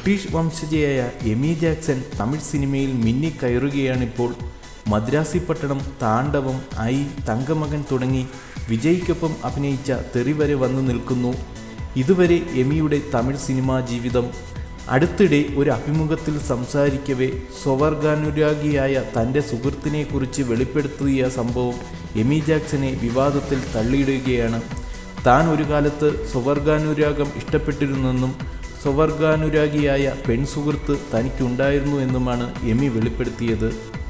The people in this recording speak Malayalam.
ബ്രിട്ടീഷ് വംശജയായ എമി ജാക്സൺ തമിഴ് സിനിമയിൽ മിന്നിക്കയറുകയാണിപ്പോൾ മദ്രാസി പട്ടണം താണ്ഡവം ഐ തങ്കമകൻ തുടങ്ങി വിജയ്ക്കൊപ്പം അഭിനയിച്ച തെറി വരെ വന്നു നിൽക്കുന്നു ഇതുവരെ എമിയുടെ തമിഴ് സിനിമാ ജീവിതം അടുത്തിടെ ഒരു അഭിമുഖത്തിൽ സംസാരിക്കവേ സ്വവർഗാനുരാഗിയായ തൻ്റെ സുഹൃത്തിനെക്കുറിച്ച് വെളിപ്പെടുത്തിയ സംഭവം എമി ജാക്സനെ വിവാദത്തിൽ തള്ളിയിടുകയാണ് താൻ ഒരു കാലത്ത് സ്വവർഗാനുരാഗം ഇഷ്ടപ്പെട്ടിരുന്നെന്നും സ്വവർഗാനുരാഗിയായ പെൺസുഹൃത്ത് തനിക്കുണ്ടായിരുന്നു എന്നുമാണ് എമി വെളിപ്പെടുത്തിയത്